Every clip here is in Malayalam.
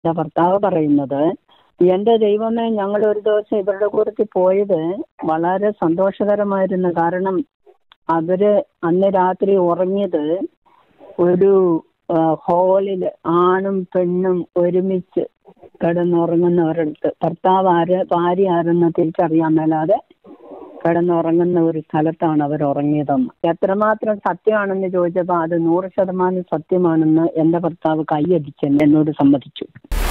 എൻ്റെ ഭർത്താവ് പറയുന്നത് എൻ്റെ ദൈവമേ ഞങ്ങൾ ഒരു ദിവസം ഇവരുടെ കൂട്ടത്തിൽ പോയത് വളരെ സന്തോഷകരമായിരുന്നു കാരണം അവര് അന്ന് രാത്രി ഉറങ്ങിയത് ഒരു ഹോളിൽ ആണും പെണ്ണും ഒരുമിച്ച് കിടന്നുറങ്ങുന്നവരടുത്ത് ഭർത്താവ് ആര് ഭാര്യ ആരെന്ന് തിരിച്ചറിയാൻ മേലാതെ കിടന്നുറങ്ങുന്ന ഒരു സ്ഥലത്താണ് അവർ ഉറങ്ങിയതെന്ന് എത്രമാത്രം സത്യമാണെന്ന് ചോദിച്ചപ്പോൾ അത് നൂറ് ശതമാനം സത്യമാണെന്ന് എൻ്റെ ഭർത്താവ് കൈയടിച്ച് എന്നോട് സമ്മതിച്ചു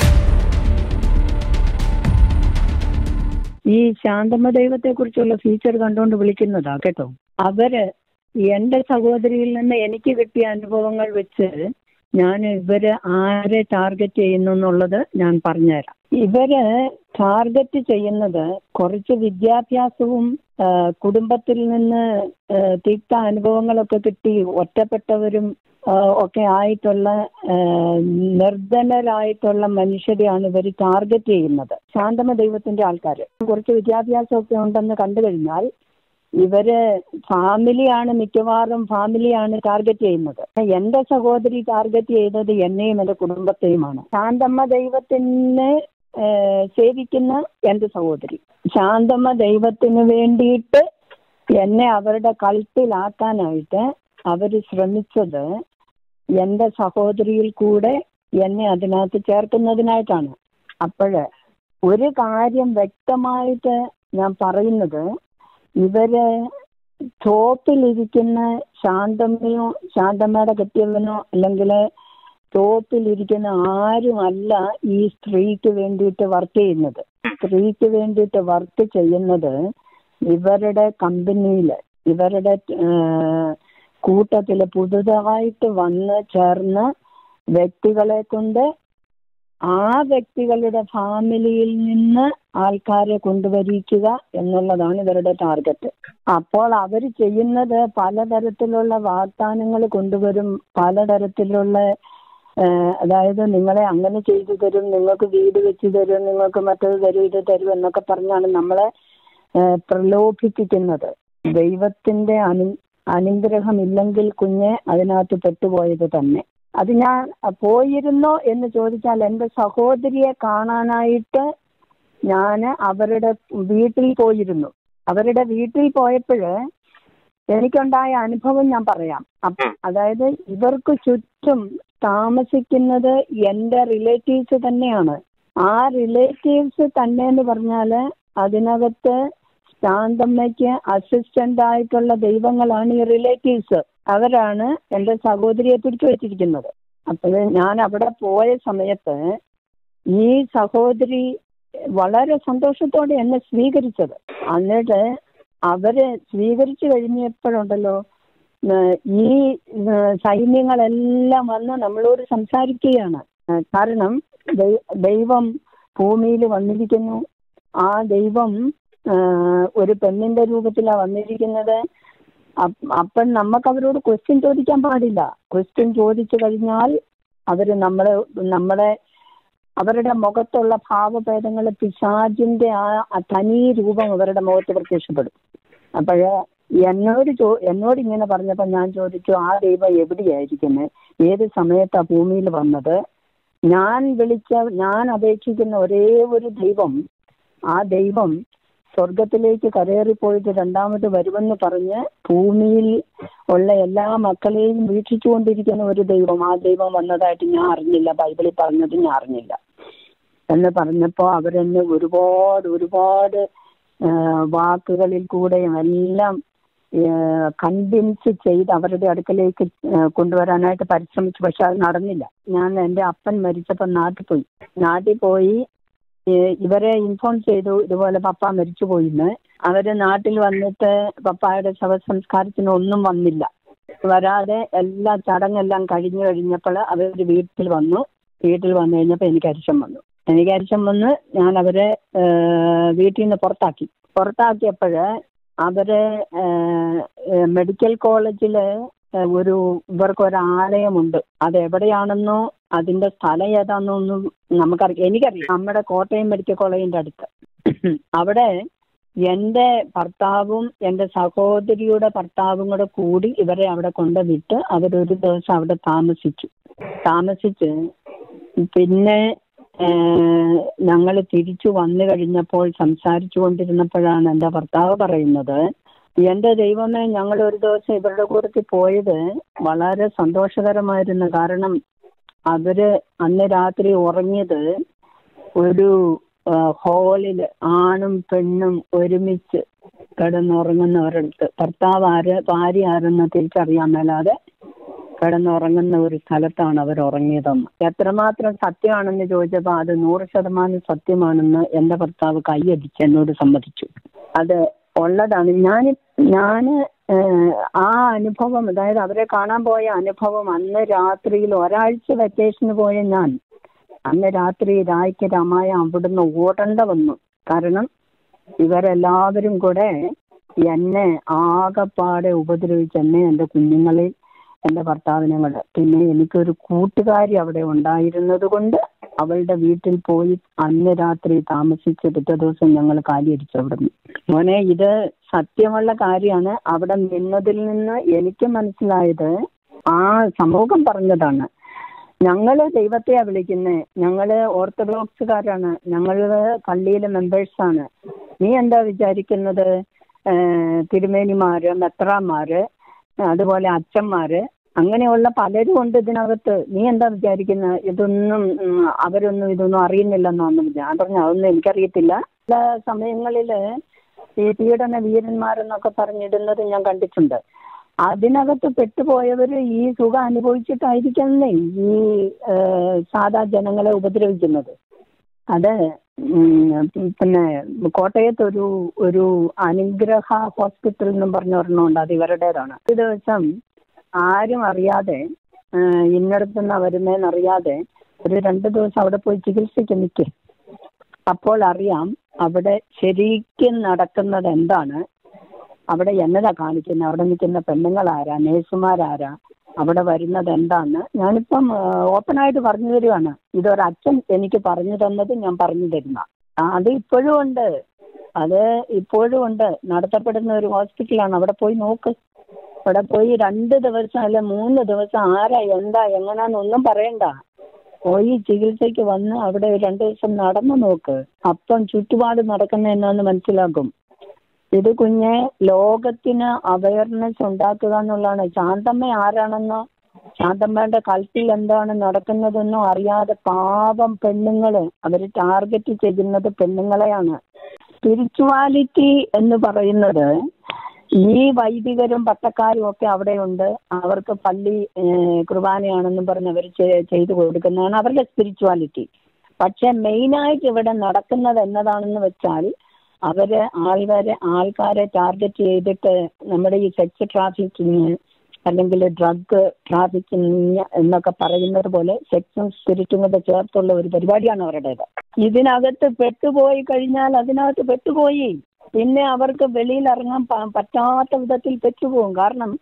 ഈ ശാന്തമ്മ ദൈവത്തെ കുറിച്ചുള്ള ഫീച്ചർ കണ്ടുകൊണ്ട് വിളിക്കുന്നതാ കേട്ടോ അവര് എന്റെ സഹോദരിയിൽ നിന്ന് എനിക്ക് കിട്ടിയ അനുഭവങ്ങൾ വെച്ച് ഞാൻ ഇവര് ആരെ ടാർഗറ്റ് ചെയ്യുന്നു എന്നുള്ളത് ഞാൻ പറഞ്ഞുതരാം ഇവര് ടാർഗറ്റ് ചെയ്യുന്നത് കുറച്ച് വിദ്യാഭ്യാസവും ആ, കുടുംബത്തിൽ നിന്ന് ആ, തിക്ത അനുഭവങ്ങളൊക്കെ കിട്ടി ഒറ്റപ്പെട്ടവരും ആ, ഒക്കെ ആയിട്ടുള്ള ആ, നിർധനരായിട്ടുള്ള മനുഷ്യരെയാണ് ഇവർ ടാർഗറ്റ് ചെയ്യുന്നത് ശാന്തമ ദൈവത്തിന്റെ ആൾക്കാർ കുറച്ച് വിദ്യാഭ്യാസമൊക്കെ ഉണ്ടെന്ന് കണ്ടു കഴിഞ്ഞാൽ ഇവര് ഫാമിലിയാണ് മിക്കവാറും ഫാമിലിയാണ് ടാർഗറ്റ് ചെയ്യുന്നത് എന്റെ സഹോദരി ടാർഗറ്റ് ചെയ്തത് എന്നെയും എന്റെ കുടുംബത്തെയുമാണ് ശാന്തമ്മ ദൈവത്തിനെ ഏഹ്, സേവിക്കുന്ന എന്റെ സഹോദരി ശാന്തമ്മ ദൈവത്തിന് വേണ്ടിയിട്ട് എന്നെ അവരുടെ കഴുത്തിലാക്കാനായിട്ട് അവർ ശ്രമിച്ചത് എന്റെ സഹോദരിയിൽ കൂടെ എന്നെ അതിനകത്ത് ചേർക്കുന്നതിനായിട്ടാണ് അപ്പോഴ് ഒരു കാര്യം വ്യക്തമായിട്ട് ഞാൻ പറയുന്നത് ഇവര് ടോപ്പിലിരിക്കുന്ന ശാന്തമ്മയോ ശാന്തമ്മയുടെ കെട്ടിയവനോ അല്ലെങ്കിൽ ടോപ്പിലിരിക്കുന്ന ആരുമല്ല ഈ സ്ത്രീക്ക് വേണ്ടിയിട്ട് വർക്ക് ചെയ്യുന്നത് സ്ത്രീക്ക് വേണ്ടിയിട്ട് വർക്ക് ചെയ്യുന്നത് ഇവരുടെ കമ്പനിയിൽ ഇവരുടെ കൂട്ടത്തിൽ പുതുതായിട്ട് വന്ന് ചേർന്ന വ്യക്തികളെ കൊണ്ട് ആ വ്യക്തികളുടെ ഫാമിലിയിൽ നിന്ന് ആൾക്കാരെ കൊണ്ടുവരിക്കുക എന്നുള്ളതാണ് ഇവരുടെ ടാർഗറ്റ് അപ്പോൾ അവർ ചെയ്യുന്നത് പലതരത്തിലുള്ള വാഗ്ദാനങ്ങൾ കൊണ്ടുവരും പലതരത്തിലുള്ള ഏഹ്, അതായത് നിങ്ങളെ അങ്ങനെ ചെയ്തു തരും നിങ്ങൾക്ക് വീട് വെച്ച് തരും നിങ്ങൾക്ക് മറ്റത് തരും ഇത് തരും എന്നൊക്കെ പറഞ്ഞാണ് നമ്മളെ ഏഹ്, പ്രലോഭിപ്പിക്കുന്നത് ദൈവത്തിന്റെ അനു അനുഗ്രഹമില്ലെങ്കിൽ കുഞ്ഞെ അതിനകത്ത് പെട്ടുപോയത് തന്നെ അത് ഞാൻ പോയിരുന്നോ എന്ന് ചോദിച്ചാൽ എൻ്റെ സഹോദരിയെ കാണാനായിട്ട് ഞാൻ അവരുടെ വീട്ടിൽ പോയിരുന്നു അവരുടെ വീട്ടിൽ പോയപ്പോൾ എനിക്കുണ്ടായ അനുഭവം ഞാൻ പറയാം അപ്പ- അതായത് ഇവർക്ക് ചുറ്റും താമസിക്കുന്നത് എൻ്റെ റിലേറ്റീവ്സ് തന്നെയാണ് ആ റിലേറ്റീവ്സ് തന്നെ എന്ന് പറഞ്ഞാൽ അതിനകത്ത് ശാന്തമ്മയ്ക്ക് അസിസ്റ്റന്റ് ആയിട്ടുള്ള ദൈവങ്ങളാണ് ഈ റിലേറ്റീവ്സ് അവരാണ് എൻ്റെ സഹോദരിയെ പിടിച്ചു വെച്ചിരിക്കുന്നത് അപ്പോൾ ഞാൻ അവിടെ പോയ സമയത്ത് ഈ സഹോദരി വളരെ സന്തോഷത്തോടെ എന്നെ സ്വീകരിച്ചത് എന്നിട്ട് അവര് സ്വീകരിച്ചു കഴിഞ്ഞപ്പോഴുണ്ടല്ലോ ഏഹ് ഈ ഏഹ് സൈന്യങ്ങളെല്ലാം വന്ന് നമ്മളോട് സംസാരിക്കുകയാണ് ഏഹ് കാരണം ദൈ- ദൈവം ഭൂമിയിൽ വന്നിരിക്കുന്നു ആ ദൈവം ഏഹ് ഒരു പെണ്ണിന്റെ രൂപത്തിലാണ് വന്നിരിക്കുന്നത് അപ്പ- അപ്പം നമുക്ക് അവരോട് ക്വസ്റ്റ്യൻ ചോദിക്കാൻ പാടില്ല ക്വസ്റ്റ്യൻ ചോദിച്ചു കഴിഞ്ഞാൽ അവര് നമ്മളെ നമ്മളെ അവരുടെ മുഖത്തുള്ള ഭാവഭേദങ്ങൾ പിശാചിന്റെ ആ ആ തനി രൂപം അവരുടെ മുഖത്ത് പ്രത്യക്ഷപ്പെടും അപ്പോഴ് എന്നോട് ചോ എന്നോട് ഇങ്ങനെ പറഞ്ഞപ്പോൾ ഞാൻ ചോദിച്ചു ആ ദൈവം എവിടെയായിരിക്കുന്നത് ഏത് സമയത്താ ഭൂമിയിൽ വന്നത് ഞാൻ വിളിച്ച ഞാൻ അപേക്ഷിക്കുന്ന ഒരേ ഒരു ദൈവം ആ ദൈവം സ്വർഗത്തിലേക്ക് കരേറിപ്പോയിട്ട് രണ്ടാമത് വരുമെന്ന് പറഞ്ഞ് ഭൂമിയിൽ ഉള്ള എല്ലാ മക്കളെയും വീക്ഷിച്ചുകൊണ്ടിരിക്കുന്ന ഒരു ദൈവം ആ ദൈവം വന്നതായിട്ട് ഞാൻ അറിഞ്ഞില്ല ബൈബിളിൽ പറഞ്ഞത് ഞാൻ അറിഞ്ഞില്ല എന്ന് പറഞ്ഞപ്പോൾ അവരെന്നെ ഒരുപാട് ഒരുപാട് ആ, വാക്കുകളിൽ കൂടെയും എല്ലാം കൺവിൻസ് ചെയ്ത് അവരുടെ അടുക്കലേക്ക് ആ, കൊണ്ടുവരാനായിട്ട് പരിശ്രമിച്ചു പക്ഷെ അത് നടന്നില്ല ഞാൻ എൻ്റെ അപ്പൻ മരിച്ചപ്പോൾ നാട്ടിൽ പോയി നാട്ടിൽ പോയി ഏ, ഇവരെ ഇൻഫോം ചെയ്തു ഇതുപോലെ പപ്പ മരിച്ചു പോയിന്ന് അവര് നാട്ടിൽ വന്നിട്ട് പപ്പായുടെ ശവസംസ്കാരത്തിന് ഒന്നും വന്നില്ല വരാതെ എല്ലാ ചടങ്ങെല്ലാം കഴിഞ്ഞു കഴിഞ്ഞപ്പോൾ അവർ വീട്ടിൽ വന്നു വീട്ടിൽ വന്നു കഴിഞ്ഞപ്പോൾ എനിക്ക് അരിശം വന്നു എനിക്ക് അരിശം വന്ന് ഞാൻ അവരെ ഏ, വീട്ടിൽ നിന്ന് പുറത്താക്കി പുറത്താക്കിയപ്പോൾ അവരെ ഏ, ഏ, മെഡിക്കൽ കോളേജിൽ ഒരു ഇവർക്ക് ഒരു ആലയമുണ്ട് അത് എവിടെയാണെന്നോ അതിന്റെ സ്ഥലം ഏതാണെന്നോ ഒന്നും നമുക്കറിയാം എനിക്കറിയാം നമ്മുടെ കോട്ടയം മെഡിക്കൽ കോളേജിന്റെ അടുത്ത് അവിടെ എൻ്റെ ഭർത്താവും എൻ്റെ സഹോദരിയുടെ ഭർത്താവും കൂടെ കൂടി ഇവരെ അവിടെ കൊണ്ടുവിട്ട് അവരൊരു ദിവസം അവിടെ താമസിച്ചു താമസിച്ച് പിന്നെ ഞങ്ങൾ തിരിച്ചു വന്നു കഴിഞ്ഞപ്പോൾ സംസാരിച്ചു കൊണ്ടിരുന്നപ്പോഴാണ് എൻ്റെ ഭർത്താവ് പറയുന്നത് എൻ്റെ ദൈവമേ ഞങ്ങൾ ഒരു ദിവസം ഇവരുടെ കൂട്ടത്തിൽ പോയത് വളരെ സന്തോഷകരമായിരുന്നു കാരണം അവര് അന്ന് രാത്രി ഉറങ്ങിയത് ഒരു ഹോളിൽ ആണും പെണ്ണും ഒരുമിച്ച് കിടന്നുറങ്ങുന്നവരടുത്ത് ഭർത്താവ് ആര് ഭാര്യ ആരെന്ന് തിരിച്ചറിയാൻ മേലാതെ കിടന്നുറങ്ങുന്ന ഒരു സ്ഥലത്താണ് അവർ ഉറങ്ങിയതെന്ന് എത്രമാത്രം സത്യമാണെന്ന് ചോദിച്ചപ്പോൾ അത് നൂറ് ശതമാനം സത്യമാണെന്ന് എൻ്റെ ഭർത്താവ് കൈയടിച്ച് എന്നോട് സമ്മതിച്ചു അത് ഉള്ളതാണ് ഞാൻ ഞാൻ ആ അനുഭവം അതായത് അവരെ കാണാൻ പോയ അനുഭവം അന്ന് രാത്രിയിൽ ഒരാഴ്ച വെക്കേഷന് പോയ ഞാൻ അന്ന് രാത്രി രായ്ക്ക് രാമായ അവിടുന്ന് ഓടേണ്ട വന്നു കാരണം ഇവരെല്ലാവരും കൂടെ എന്നെ ആകെപ്പാടെ ഉപദ്രവിച്ച് എന്നെ എൻ്റെ കുഞ്ഞുങ്ങളെ എൻ്റെ ഭർത്താവിനെ കൂടെ പിന്നെ എനിക്കൊരു കൂട്ടുകാരി അവിടെ ഉണ്ടായിരുന്നത് കൊണ്ട് അവളുടെ വീട്ടിൽ പോയി അന്ന് രാത്രി താമസിച്ച് പിറ്റേ ദിവസം ഞങ്ങൾ കാലിയടിച്ചു അവിടുന്ന് മോനെ ഇത് സത്യമുള്ള കാര്യമാണ് അവിടെ നിന്നതിൽ നിന്ന് എനിക്ക് മനസ്സിലായത് ആ സമൂഹം പറഞ്ഞതാണ് ഞങ്ങള് ദൈവത്തെയാ വിളിക്കുന്നേ ഞങ്ങള് ഓർത്തഡോക്സുകാരാണ് ഞങ്ങള് പള്ളിയിലെ മെമ്പേഴ്സാണ് നീ എന്താ വിചാരിക്കുന്നത് തിരുമേനിമാര് മെത്രാന്മാര് അതുപോലെ അച്ഛന്മാര് അങ്ങനെയുള്ള പലരും ഉണ്ട് ഇതിനകത്ത് നീ എന്താ വിചാരിക്കുന്നത് ഇതൊന്നും അവരൊന്നും ഇതൊന്നും അറിയുന്നില്ലെന്നാണ് ഞാൻ പറഞ്ഞു അതൊന്നും എനിക്കറിയത്തില്ല ചില സമയങ്ങളിൽ ഈ പീഡന വീരന്മാരെന്നൊക്കെ പറഞ്ഞിടുന്നത് ഞാൻ കണ്ടിട്ടുണ്ട് അതിനകത്ത് പെട്ടുപോയവർ ഈ സുഖം അനുഭവിച്ചിട്ടായിരിക്കുന്നേ ഈ സാധാ ജനങ്ങളെ ഉപദ്രവിക്കുന്നത് അത് പിന്നെ കോട്ടയത്ത് ഒരു ഒരു അനുഗ്രഹ ഹോസ്പിറ്റൽ എന്നും പറഞ്ഞ ഒരെണ്ണമുണ്ട് അത് ഇവരുടേതാണ് ഒരു ദിവസം ആരും അറിയാതെ ഇന്നടത്തുനിന്ന് വരുന്നതെന്ന് അറിയാതെ ഒരു രണ്ട് ദിവസം അവിടെ പോയി ചികിത്സയ്ക്ക് നിൽക്കെ അപ്പോൾ അറിയാം അവിടെ ശരിക്കും നടക്കുന്നത് എന്താണ് അവിടെ എന്നതാ കാണിക്കുന്നത് അവിടെ നിൽക്കുന്ന പെണ്ണുങ്ങളാരാ നേഴ്സുമാരാരാ അവിടെ വരുന്നത് എന്താന്ന് ഞാനിപ്പം ഓപ്പണായിട്ട് പറഞ്ഞു തരുവാണ് ഇതൊരച്ഛൻ എനിക്ക് പറഞ്ഞു തന്നത് ഞാൻ പറഞ്ഞു തരുന്ന അത് ഇപ്പോഴും ഉണ്ട് അത് ഇപ്പോഴും ഉണ്ട് നടത്തപ്പെടുന്ന ഒരു ഹോസ്പിറ്റലാണ് അവിടെ പോയി നോക്ക് അവിടെ പോയി രണ്ട് ദിവസം അല്ല മൂന്ന് ദിവസം ആരാ എന്താ എങ്ങനാന്നൊന്നും പറയണ്ട പോയി ചികിത്സയ്ക്ക് വന്ന് അവിടെ രണ്ട് ദിവസം നടന്നു നോക്ക് അപ്പം ചുറ്റുപാട് നടക്കുന്ന എന്നാന്ന് മനസ്സിലാക്കും ഇത് കുഞ്ഞെ ലോകത്തിന് അവയർനെസ് ഉണ്ടാക്കുക എന്നുള്ളതാണ് ശാന്തമ്മ ആരാണെന്നോ ശാന്തമ്മയുടെ കൽപ്പിൽ എന്താണ് നടക്കുന്നതെന്നോ അറിയാതെ പാവം പെണ്ണുങ്ങൾ അവർ ടാർഗറ്റ് ചെയ്യുന്നത് പെണ്ണുങ്ങളെയാണ് സ്പിരിച്വാലിറ്റി എന്ന് പറയുന്നത് ഈ വൈദികരും പട്ടക്കാരും ഒക്കെ അവിടെയുണ്ട് അവർക്ക് പള്ളി കുർബാനയാണെന്നും പറഞ്ഞ് അവർ ചെയ്തു കൊടുക്കുന്നതാണ് അവരുടെ സ്പിരിച്വാലിറ്റി പക്ഷെ മെയിനായിട്ട് ഇവിടെ നടക്കുന്നത് എന്നതാണെന്ന് വെച്ചാൽ അവര് ആൾക്കാരെ ആൾക്കാരെ ടാർഗറ്റ് ചെയ്തിട്ട് നമ്മുടെ ഈ സെക്സ് ട്രാഫിക്കിങ് അല്ലെങ്കിൽ ഡ്രഗ് ട്രാഫിക്കിങ് എന്നൊക്കെ പറയുന്നത് പോലെ സെക്സും സ്പിരിറ്റും കൂടെ ചേർത്തുള്ള ഒരു പരിപാടിയാണ് അവരുടേത് ഇതിനകത്ത് പെട്ടുപോയി കഴിഞ്ഞാൽ അതിനകത്ത് പെട്ടുപോയി പിന്നെ അവർക്ക് വെളിയിൽ ഇറങ്ങാൻ പറ്റാത്ത വിധത്തിൽ പെട്ടുപോകും കാരണം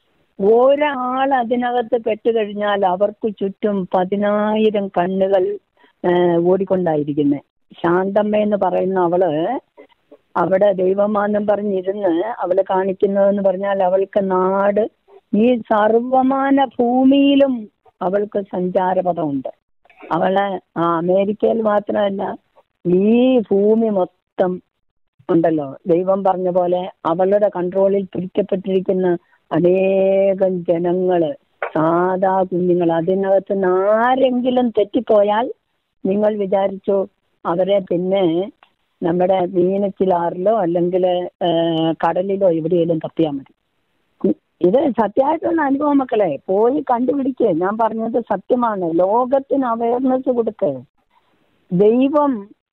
ഒരാൾ അതിനകത്ത് പെട്ടുകഴിഞ്ഞാൽ അവർക്ക് ചുറ്റും പതിനായിരം കണ്ണുകൾ ഓടിക്കൊണ്ടായിരിക്കുന്നത് ശാന്തമ്മ എന്ന് പറയുന്ന അവള് അവിടെ ദൈവമാനം പറഞ്ഞിരുന്ന് അവള് കാണിക്കുന്നതെന്ന് പറഞ്ഞാൽ അവൾക്ക് നാട് ഈ സർവമാന ഭൂമിയിലും അവൾക്ക് സഞ്ചാരപഥമുണ്ട് അവളെ അമേരിക്കയിൽ മാത്രമല്ല ഈ ഭൂമി മൊത്തം ഉണ്ടല്ലോ ദൈവം പറഞ്ഞ പോലെ അവളുടെ കൺട്രോളിൽ പിടിക്കപ്പെട്ടിരിക്കുന്ന അനേകം ജനങ്ങള് സാധാ കുഞ്ഞുങ്ങൾ അതിനകത്ത് നിന്ന് ആരെങ്കിലും തെറ്റിപ്പോയാൽ നിങ്ങൾ വിചാരിച്ചു അവരെ പിന്നെ നമ്മുടെ മീനച്ചിലാറിലോ അല്ലെങ്കിൽ കടലിലോ എവിടെയെങ്കിലും തപ്പിയാൽ മതി ഇത് സത്യമായിട്ടുള്ള അനുഭവം മക്കളെ പോയി കണ്ടുപിടിക്കുക ഞാൻ പറഞ്ഞത് സത്യമാണ് ലോകത്തിന് അവയർനെസ് കൊടുക്ക് ദൈവം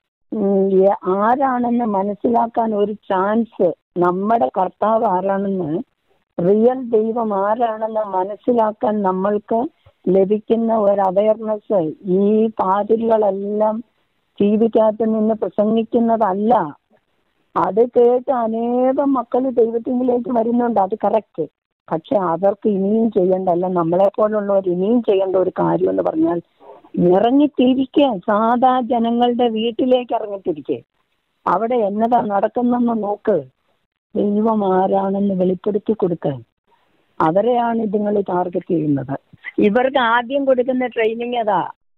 ആരാണെന്ന് മനസ്സിലാക്കാൻ ഒരു ചാൻസ് നമ്മുടെ കർത്താവ് ആരാണെന്ന് റിയൽ ദൈവം ആരാണെന്ന് മനസ്സിലാക്കാൻ നമ്മൾക്ക് ലഭിക്കുന്ന ഒരു അവയർനെസ് ഈ പാതിരികളെല്ലാം ജീവിക്കകത്ത് നിന്ന് പ്രസംഗിക്കുന്നതല്ല അത് കേട്ട് അനേകം മക്കൾ ദൈവത്തിലേക്ക് വരുന്നുണ്ട് അത് കറക്റ്റ് പക്ഷെ അവർക്ക് ഇനിയും ചെയ്യേണ്ടല്ല നമ്മളെ പോലുള്ളവർ ഇനിയും ചെയ്യേണ്ട ഒരു കാര്യം എന്ന് പറഞ്ഞാൽ ഇറങ്ങിത്തിരിക്കുക സാധാ ജനങ്ങളുടെ വീട്ടിലേക്ക് ഇറങ്ങിത്തിരിക്കുക അവിടെ എന്നതാ നടക്കുന്നെന്ന് നോക്ക് ദൈവം ആരാണെന്ന് വെളിപ്പെടുത്തി കൊടുക്കാൻ അവരെയാണ് ഇതുങ്ങൾ ടാർഗറ്റ് ചെയ്യുന്നത് ഇവർക്ക് ആദ്യം കൊടുക്കുന്ന ട്രെയിനിങ് അതാ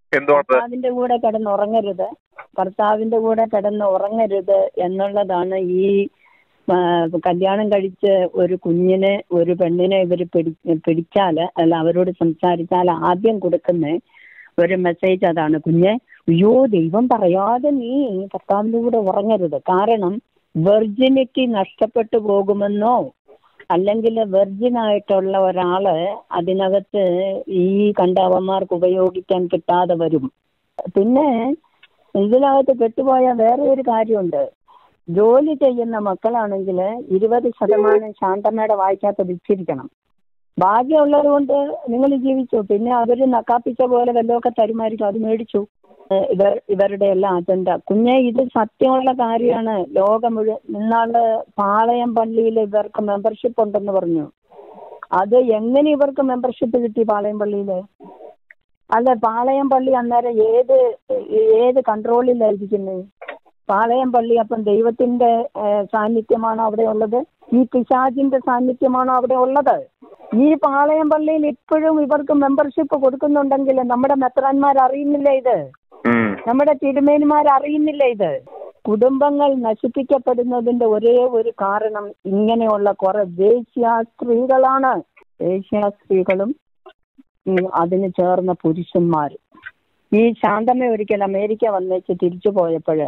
എന്തുകൊണ്ട് ഭർത്താവിന്റെ കൂടെ കിടന്നുറങ്ങരുത് ഭർത്താവിന്റെ കൂടെ കിടന്ന് ഉറങ്ങരുത് എന്നുള്ളതാണ് ഈ ആ, കല്യാണം കഴിച്ച് ഒരു കുഞ്ഞിനെ ഒരു പെണ്ണിനെ ഇവർ പിടി പിടിച്ചാൽ അല്ല അവരോട് സംസാരിച്ചാൽ ആദ്യം കൊടുക്കുന്ന ഒരു മെസ്സേജ് അതാണ് കുഞ്ഞെ അയ്യോ ദൈവം പറയാതെ നീ ഭർത്താവിന്റെ കൂടെ ഉറങ്ങരുത് കാരണം വെർജിനിറ്റി നഷ്ടപ്പെട്ടു പോകുമെന്നോ അല്ലെങ്കിൽ വെർജിൻ ആയിട്ടുള്ള ഒരാള് അതിനകത്ത് ഈ കണ്ടവന്മാർക്ക് ഉപയോഗിക്കാൻ കിട്ടാതെ വരും പിന്നെ ഇതിനകത്ത് പെട്ടുപോയ വേറെ ഒരു കാര്യമുണ്ട് ജോലി ചെയ്യുന്ന മക്കളാണെങ്കിൽ ഇരുപത് ശതമാനം ശാന്തമ്മയുടെ വായിക്കാത്ത വിറ്റിരിക്കണം ഭാഗ്യമുള്ളത് കൊണ്ട് നിങ്ങൾ ജീവിച്ചു പിന്നെ അവര് നക്കാപ്പിച്ച പോലെ വല്ലതൊക്കെ തരുമായിരിക്കും അത് മേടിച്ചു ഏഹ് ഇവർ ഇവരുടെ എല്ലാം അജണ്ട കുഞ്ഞെ ഇത് സത്യമുള്ള കാര്യമാണ് ലോകം മുഴുവൻ ഇന്നാള് പാളയം പള്ളിയിൽ ഇവർക്ക് മെമ്പർഷിപ്പ് ഉണ്ടെന്ന് പറഞ്ഞു അത് എങ്ങനെ ഇവർക്ക് മെമ്പർഷിപ്പ് കിട്ടി പാളയം പള്ളിയില് അല്ല പാളയം പള്ളി അന്നേരം ഏത് ഏത് കൺട്രോളിലായിരിക്കുന്നത് പാളയം പള്ളി അപ്പം ദൈവത്തിന്റെ ഏഹ്, സാന്നിധ്യമാണോ അവിടെ ഉള്ളത് ഈ പിശാചിന്റെ സാന്നിധ്യമാണോ അവിടെ ഉള്ളത് ഈ പാളയം പള്ളിയിൽ ഇപ്പോഴും ഇവർക്ക് മെമ്പർഷിപ്പ് കൊടുക്കുന്നുണ്ടെങ്കിൽ നമ്മുടെ മെത്രാന്മാർ അറിയുന്നില്ല ഇത് ഉം. നമ്മുടെ തിരുമേനിമാർ അറിയുന്നില്ല ഇത് കുടുംബങ്ങൾ നശിപ്പിക്കപ്പെടുന്നതിന്റെ ഒരേ ഒരു കാരണം ഇങ്ങനെയുള്ള കുറെ ദേശീയ സ്ത്രീകളാണ് ദേശീയ സ്ത്രീകളും ഉം, അതിന് ചേർന്ന പുരുഷന്മാരും ഈ ശാന്തമ്മ ഒരിക്കൽ അമേരിക്ക വന്നേച്ച് തിരിച്ചു പോയപ്പോഴ്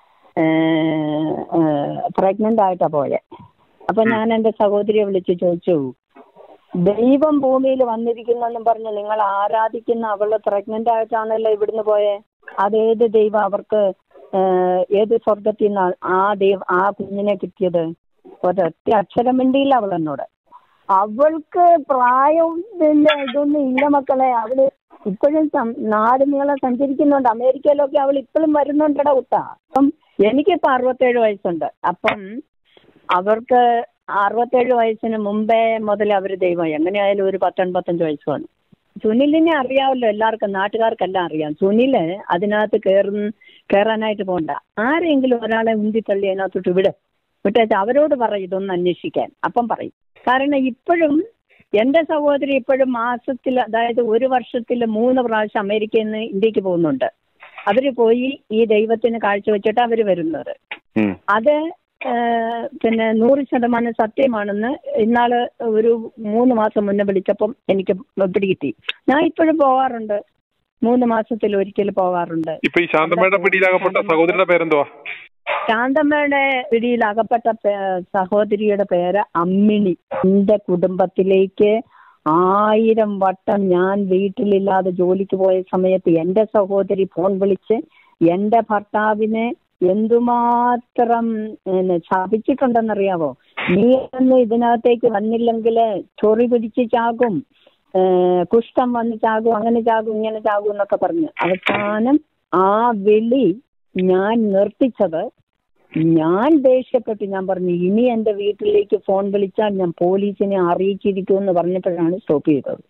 പ്രഗ്നന്റ് ആയിട്ടാ പോയെ അപ്പൊ ഞാൻ എന്റെ സഹോദരിയെ വിളിച്ച് ചോദിച്ചു ദൈവം ഭൂമിയിൽ വന്നിരിക്കുന്നെന്നും പറഞ്ഞ് നിങ്ങൾ ആരാധിക്കുന്ന അവള് പ്രഗ്നന്റ് ആയിട്ടാണല്ലോ ഇവിടുന്ന് പോയെ അതേത് ദൈവം അവർക്ക് ഏഹ്, ഏത് സ്വർഗത്തിൽ നിന്നാണ് ആ ദൈവം ആ കുഞ്ഞിനെ കിട്ടിയത് ഒരൊറ്റ അക്ഷരം മിണ്ടിയില്ല അവൾ എന്നോട് അവൾക്ക് പ്രായം പിന്നെ ഇതൊന്നും ഇല്ല മക്കളെ അവള് ഇപ്പോഴും സം- നാട് നീളെ സഞ്ചരിക്കുന്നുണ്ട് അമേരിക്കയിലൊക്കെ അവൾ ഇപ്പോഴും വരുന്നുണ്ടടാ കുട്ട അപ്പം എനിക്കിപ്പോ അറുപത്തേഴ് വയസ്സുണ്ട് അപ്പം അവർക്ക് അറുപത്തേഴ് വയസ്സിന് മുമ്പേ മുതൽ അവർ ദൈവം എങ്ങനെയായാലും ഒരു പത്തൊൻപത്തഞ്ച് വയസ്സ് കാണും സുനിലിനെ അറിയാമല്ലോ എല്ലാവർക്കും നാട്ടുകാർക്കെല്ലാം അറിയാം സുനില് അതിനകത്ത് കയറുന്ന കയറാനായിട്ട് പോകണ്ട ആരെങ്കിലും ഒരാളെ ഉന്തി തള്ളി അതിനകത്തോട്ട് വിട് വിട്ടേച്ച് അവരോട് പറയും ഇതൊന്ന് അന്വേഷിക്കാൻ അപ്പം പറയും കാരണം ഇപ്പോഴും എന്റെ സഹോദരി ഇപ്പോഴും മാസത്തിൽ അതായത് ഒരു വർഷത്തിൽ മൂന്ന് പ്രാവശ്യം അമേരിക്കയിൽ നിന്ന് ഇന്ത്യക്ക് പോകുന്നുണ്ട് അവര് പോയി ഈ ദൈവത്തിന് കാഴ്ചവെച്ചിട്ട് അവര് വരുന്നത് ഉം. അത് ഏഹ്, പിന്നെ നൂറ് ശതമാനം സത്യമാണെന്ന് ഇന്നാള് ഒരു മൂന്ന് മാസം മുന്നേ വിളിച്ചപ്പം എനിക്ക് പിടികിട്ടി ഞാൻ ഇപ്പോഴും പോവാറുണ്ട് മൂന്ന് മാസത്തിൽ ഒരിക്കൽ പോകാറുണ്ട് ഇപ്പൊ ഈ ശാന്തമ്മയുടെ പിടിയിലാകപ്പെട്ട സഹോദരിയുടെ പേരെന്തുവാ ശാന്തമ്മയുടെ പിടിയിൽ അകപ്പെട്ട പേ- സഹോദരിയുടെ പേര് അമ്മിണി എന്റെ കുടുംബത്തിലേക്ക് ആയിരം വട്ടം ഞാൻ വീട്ടിലില്ലാതെ ജോലിക്ക് പോയ സമയത്ത് എന്റെ സഹോദരി ഫോൺ വിളിച്ച് എന്റെ ഭർത്താവിനെ എന്തുമാത്രം പിന്നെ, ശപിച്ചിട്ടുണ്ടെന്നറിയാവോ നീ ഒന്ന് ഇതിനകത്തേക്ക് വന്നില്ലെങ്കിൽ ചൊറി പിടിച്ച് ചാകും ഏഹ്, കുഷ്ഠം വന്ന് ചാകും അങ്ങനെ ചാകും ഇങ്ങനെ ചാകും എന്നൊക്കെ പറഞ്ഞു അവസാനം ആ വിളി ഞാൻ നിർത്തിച്ചത് ഞാൻ ദേഷ്യപ്പെട്ടു ഞാൻ പറഞ്ഞു ഇനി എന്റെ വീട്ടിലേക്ക് ഫോൺ വിളിച്ചാൽ ഞാൻ പോലീസിനെ അറിയിച്ചിരിക്കുമെന്ന് പറഞ്ഞപ്പോഴാണ് സ്റ്റോപ്പ് ചെയ്തത്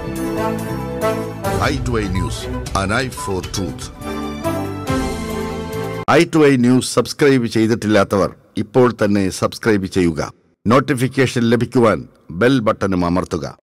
eye to eye news an eye for truth eye to eye news subscribe ചെയ്തിട്ടില്ലാത്തവർ ഇപ്പോൾ തന്നെ സബ്സ്ക്രൈബ് ചെയ്യുക നോട്ടിഫിക്കേഷൻ ലഭിക്കുവാൻ ബെൽ ബട്ടണും അമർത്തുക